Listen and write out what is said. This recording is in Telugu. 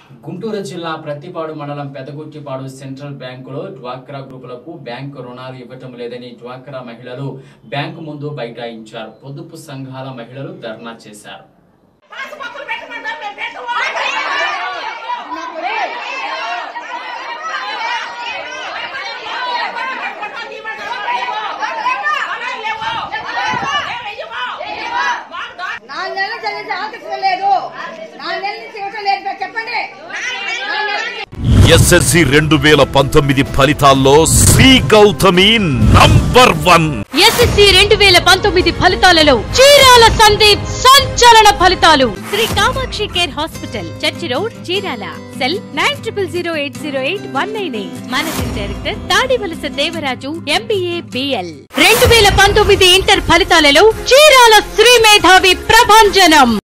గుంటూరు జిల్లా ప్రతిపాడు మండలం పెదగుట్టిపాడు సెంట్రల్ బ్యాంకులో డ్వాక్రా గ్రూపులకు బ్యాంకు రుణాలు ఇవ్వటం లేదని డ్వాక్రా మహిళలు బ్యాంకు ముందు బైఠాయించారు పొదుపు సంఘాల మహిళలు ధర్నా చేశారు పాస్బుక్లు పెట్టమంటాం మేము పెట్టము. పెట్టమంటాం, తీయమంటాం, లేవు. అలా లేవు. ఏం వెయ్యము. మాకు దా- నాలుగు నెలలు చెల్లించి ఆకర్షణ లేదు నాలుగు నెలల నుంచి ఇవ్వటం లేదు చెప్పండి నాలుగు నెలలు ఎస్ఎస్సి రెండు వేల పంతొమ్మిది ఫలితాల్లో Sri Gautami number one SSC రెండు వేల పంతొమ్మిది ఫలితాలలో చీరాల సందీప్ సంచలన ఫలితాలు Sri Kamakshi care hospital church road Chirala cell nine triple zero eight zero eight one nine eight managing director Tadivalasa Devaraju MBA BL రెండు వేల పంతొమ్మిది ఇంటర్ ఫలితాలలో చీరాల శ్రీ మేధావి ప్రభంజనం